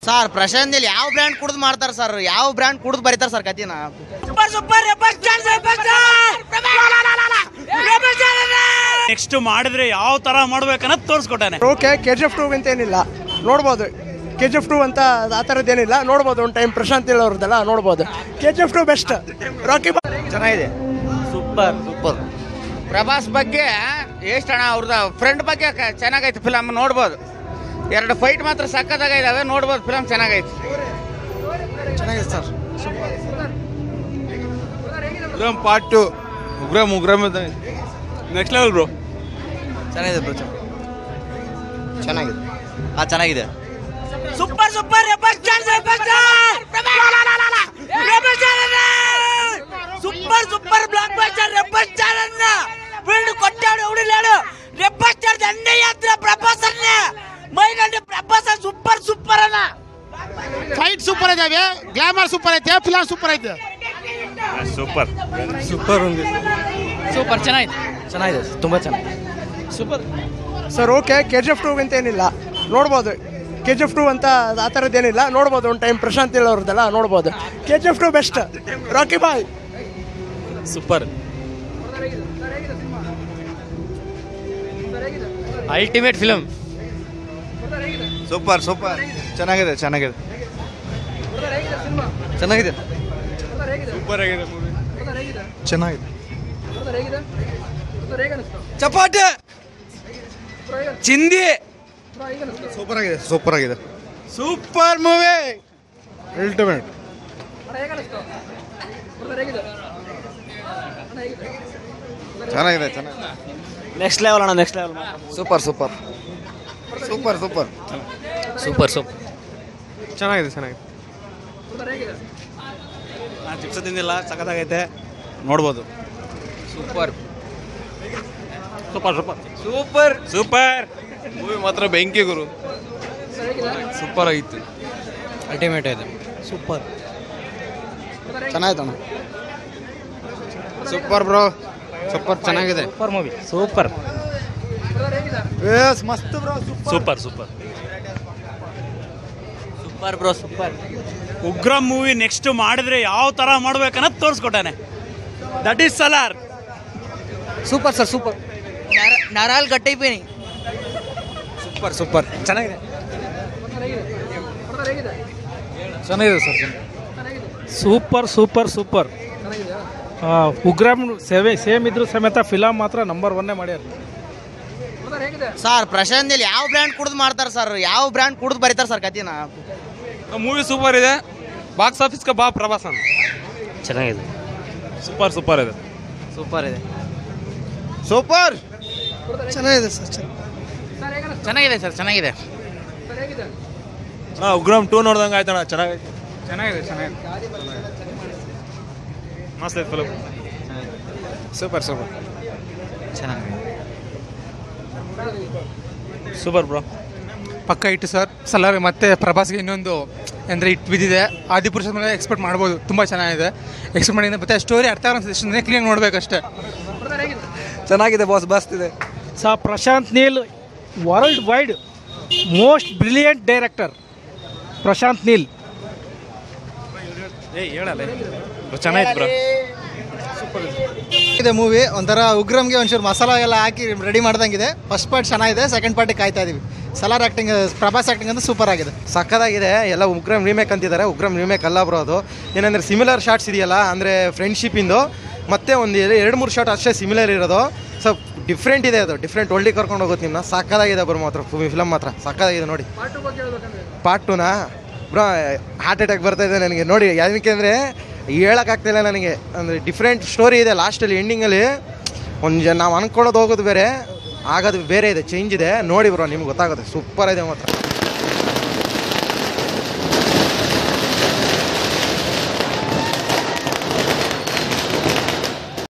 sir Prashant ಇಲ್ಲಿ ಯಾವ brand ಕುಡ್ದು ಮಾಡ್ತಾರೆ ಸರ್ ಯಾವ ಬ್ರ್ಯಾಂಡ್ ಕುಡ್ದು ಬರೀತಾರೆ ಸರ್ ಕತಿನ ನೆಕ್ಸ್ಟ್ ಮಾಡಿದ್ರೆ ಯಾವ ತರ ಮಾಡ್ಬೇಕನ್ನೋದು ತೋರಿಸ್ಕೊಟ್ಟಾನೆ okay K G F two ಅಂತ ಏನಿಲ್ಲ ನೋಡ್ಬೋದು ಕೆ ಜಿ ಎಫ್ ಟೂ ಅಂತ ಆ ಥರದ್ದೇನಿಲ್ಲ ನೋಡ್ಬೋದು ಒಂದು ಟೈಮ್ ಪ್ರಶಾಂತ್ ಇಲ್ ಅವ್ರದ್ದೆಲ್ಲ ನೋಡ್ಬೋದು K G F two best Rocky ಬಾ ಚೆನ್ನಾಗಿದೆ ಸೂಪರ್ ಸೂಪರ್ ಪ್ರಭಾಸ್ ಬಗ್ಗೆ ಎಷ್ಟು ಅಣ್ಣ ಅವ್ರದ್ದು ಫ್ರೆಂಡ್ ಬಗ್ಗೆ ಕ- ಚೆನ್ನಾಗೈತೆ ಫಿಲಮ್ ನೋಡ್ಬೋದು ಎರಡು ಫೈಟ್ ಮಾತ್ರ ಸಕ್ಕತ್ತಾಗಿದ್ದಾವೆ ನೋಡ್ಬೋದು ಫಿಲಮ್ ಚೆನ್ನಾಗೈತೆ ಚೆನ್ನಾಗಿದೆ sir Ugramm part two Ugramm Ugramm next level bro ಚೆನ್ನಾಗಿದೆ ಬ್ರೋ ಚೆನ್ನಾಗಿದೆ ಹಾಂ ಚೆನ್ನಾಗಿದೆ super super super super blockbuster rebel star అన్న వీళ్ళు కొట్టాడు ఎవడు లేడు రెబ్బర్ స్టార్ దండే యాత్ర ప్రభాస్ అన్న మైన్ అంటే ప్రభాస్ సూపర్ సూపర్ అన్న ಫೈಟ್ ಸೂಪರ್ ಇದಾವೆ ಗ್ಲಾಮರ್ ಸೂಪರ್ ಐತೆ ಫಿಲಮ್ ಸೂಪರ್ ಐತೆ ಸೂಪರ್ ಸೂಪರ್ ఉంది ಸೂಪರ್ ಚೆನ್ನಾಗಿದೆ ಚೆನ್ನಾಗಿದೆ ತುಂಬ ಚೆನ್ನಾಗಿದೆ super sir okay K G F two ಅಂತ ಏನಿಲ್ಲ ನೋಡ್ಬೋದು ಕೆ ಜಿ ಎಫ್ ಟೂ ಅಂತ ಆ ಥರದ್ದೇನಿಲ್ಲ ನೋಡ್ಬೋದು ಒಂದು ಟೈಮ್ ಪ್ರಶಾಂತ್ ಇಲ್ ಅವ್ರದ್ದೆಲ್ಲ ನೋಡ್ಬೋದು K G F two best Rocky ಬಾಯ್ super ultimate film super super ಚೆನ್ನಾಗಿದೆ ಚೆನ್ನಾಗಿದೆ ಚೆನ್ನಾಗಿದೆ ಸೂಪರ್ ಆಗಿದೆ ಮೂವಿ ಚೆನ್ನಾಗಿದೆ ಚಪಾಟಿ ಚಿಂದಿ ಸೂಪರ್ ಆಗಿದೆ ಸೂಪರ್ ಆಗಿದೆ ಸೂಪರ್ ಮೂವಿ ಅಲ್ಟಿಮೇಟ್ ಚೆನ್ನಾಗಿದೆ ಚೆನ್ನಾಗಿದೆ ನೆಕ್ಸ್ಟ್ ಲೆವೆಲ್ ಅಣ್ಣ next level super super super super super super ಚೆನ್ನಾಗಿದೆ ಚೆನ್ನಾಗಿದೆ ನಾನು ಚಿಪ್ಸ್ ತಿಂದಿಲ್ಲ ಸಖತ್ತಾಗೈತೆ ನೋಡ್ಬೋದು super super super super super movie ಮಾತ್ರ ಬೆಂಕಿ ಗುರು ಸೂಪರ್ ಆಗಿತ್ತು ಅಲ್ಟಿಮೇಟ್ ಇದೆ ಸೂಪರ್ ಚೆನ್ನಾಯ್ತಣ್ಣ ಸೂಪರ್ ಬ್ರೋ ಸೂಪರ್ ಚೆನ್ನಾಗಿದೆ ಸೂಪರ್ ಮೂವಿ ಸೂಪರ್ ಎಸ್ ಮಸ್ತ್ bro super super super bro super Ugra movie next ಮಾಡಿದ್ರೆ ಯಾವ ತರ ಮಾಡ್ಬೇಕನ್ನೋದು ತೋರಿಸ್ಕೊಟ್ಟಾನೆ that is Salaar super sir super ನರಾಲ್ ಗಟ್ಟೈಪೇನಿ ಸೂಪರ್ ಸೂಪರ್ ಚೆನ್ನಾಗಿದೆ ಚೆನ್ನಾಗಿದೆ sir super super super Ugramm ಸೇವೆ ಸೇಮ್ ಇದ್ರು ಸಮೇತ ಫಿಲಮ್ ಮಾತ್ರ ನಂಬರ್ ಒನ್ನೇ ಮಾಡ್ಯಾರ ಸರ್ ಪ್ರಶಾಂತ್ ಇಲ್ಲಿ ಯಾವ ಬ್ರ್ಯಾಂಡ್ ಕುಡ್ದು ಮಾಡ್ತಾರೆ ಸರ್ ಯಾವ ಬ್ರ್ಯಾಂಡ್ ಕುಡ್ದು ಬರೀತಾರೆ ಸರ್ ಕತಿನ ಮೂವಿ ಸೂಪರ್ ಇದೆ ಬಾಕ್ಸ್ ಆಫೀಸ್ಗೆ ಬಾ ಪ್ರವಾಸ ಚೆನ್ನಾಗಿದೆ ಸೂಪರ್ ಸೂಪರ್ ಇದೆ ಸೂಪರ್ ಇದೆ ಸೂಪರ್ ಚೆನ್ನಾಗಿದೆ ಸರ್ ಚೆನ್ನಾಗಿದೆ ಸರ್ ಚೆನ್ನಾಗಿದೆ ಹಾಂ ಉಗ್ರಂ ಟೂ ನೋಡ್ದಂಗೆ ಆಯ್ತಣ್ಣ ಚೆನ್ನಾಗೈತೆ ಚೆನ್ನಾಗಿದೆ ಚೆನ್ನಾಗಿದೆ ಮಸ್ತ್ ಐತೆ ಫಿಲಮ್ ಸೂಪರ್ ಸೂಪರ್ ಚೆನ್ನಾಗಿದೆ ಸೂಪರ್ ಬ್ರೋ ಪಕ್ಕ ಇಟ್ಟು ಸರ್ ಸಲಾರ್ ಮತ್ತೆ ಪ್ರಭಾಸ್ಗೆ ಇನ್ನೊಂದು ಅಂದರೆ ಇಟ್ಟು ಬಿದ್ದಿದೆ ಆದಿಪುರುಷ ಮೇಲೆ ಎಕ್ಸ್ಪೆಕ್ಟ್ ಮಾಡ್ಬೋದು ತುಂಬ ಚೆನ್ನಾಗಿದೆ ಎಕ್ಸ್ಪೆಕ್ಟ್ ಮಾಡಿದ್ರೆ ಮತ್ತೆ ಸ್ಟೋರಿ ಅರ್ಥ ಆಗೋ ಎಷ್ಟು ಕ್ಲೀನ್ ನೋಡ್ಬೇಕಷ್ಟೇ ಚೆನ್ನಾಗಿದೆ ಬಾಸ್ ಮಸ್ತ್ ಇದೆ ಸಾ Prashanth Neel worldwide most brilliant director Prashanth Neel ಏ ಹೇಳಲ್ಲ ಚೆನ್ನಾಗಿತ್ತು ಬ್ರೋ ಇದೆ ಮೂವಿ ಒಂಥರ ಉಗ್ರಮ್ಗೆ ಒಂಚೂರು ಮಸಾಲ ಎಲ್ಲ ಹಾಕಿ ರೆಡಿ ಮಾಡ್ದಂಗಿದೆ ಫಸ್ಟ್ ಪಾರ್ಟ್ ಚೆನ್ನಾಗಿದೆ ಸೆಕೆಂಡ್ ಪಾರ್ಟಿಗೆ ಕಾಯ್ತಾ ಇದೀವಿ ಸಲಾರ್ ಆ್ಯಕ್ಟಿಂಗ್ ಪ್ರಭಾಸ್ ಆ್ಯಕ್ಟಿಂಗ್ ಅಂತ ಸೂಪರ್ ಆಗಿದೆ ಸಕ್ಕದಾಗಿದೆ ಎಲ್ಲ ಉಗ್ರಂ ರೀಮೇಕ್ ಅಂತಿದ್ದಾರೆ ಉಗ್ರಂ ರೀಮೇಕ್ ಅಲ್ಲ ಬ್ರೋ ಅದು ಏನಂದ್ರೆ ಸಿಮಿಲರ್ ಶಾರ್ಟ್ಸ್ ಇದೆಯಲ್ಲ ಅಂದರೆ ಫ್ರೆಂಡ್ಶಿಪ್ಪಿಂದು ಮತ್ತೆ ಒಂದು ಎರಡು ಮೂರು ಶಾರ್ಟ್ ಅಷ್ಟೇ ಸಿಮಿಲರ್ ಇರೋದು ಸೊ ಡಿಫ್ರೆಂಟ್ ಇದೆ ಅದು ಡಿಫ್ರೆಂಟ್ ಒಳ್ಳೆ ಕರ್ಕೊಂಡು ಹೋಗುತ್ತೆ ನಿಮ್ಮನ್ನ ಸಕ್ಕದಾಗಿದೆ ಬ್ರೋ ಮಾತ್ರ ಫಿಲಮ್ ಮಾತ್ರ ಸಕ್ಕದಾಗಿದೆ ನೋಡಿ ಪಾರ್ಟ್ ಟೂನಾ ಬ್ರೋ ಹಾರ್ಟ್ ಅಟ್ಯಾಕ್ ಬರ್ತಾ ಇದೆ ನನಗೆ ನೋಡಿ ಯಾಕೆ ಅಂದರೆ ಹೇಳೋಕ್ಕಾಗ್ತಿಲ್ಲ ನನಗೆ ಅಂದರೆ ಡಿಫ್ರೆಂಟ್ ಸ್ಟೋರಿ ಇದೆ ಲಾಸ್ಟಲ್ಲಿ ಎಂಡಿಂಗಲ್ಲಿ ಒಂದು ಜನ ನಾವು ಅನ್ಕೊಳ್ಳೋದು ಹೋಗೋದು ಬೇರೆ ಆಗೋದು ಬೇರೆ ಇದೆ ಚೇಂಜ್ ಇದೆ ನೋಡಿ ಬ್ರೋ ನಿಮ್ಗೆ ಗೊತ್ತಾಗುತ್ತೆ ಸೂಪರ್ ಇದೆ ಮಾತ್ರ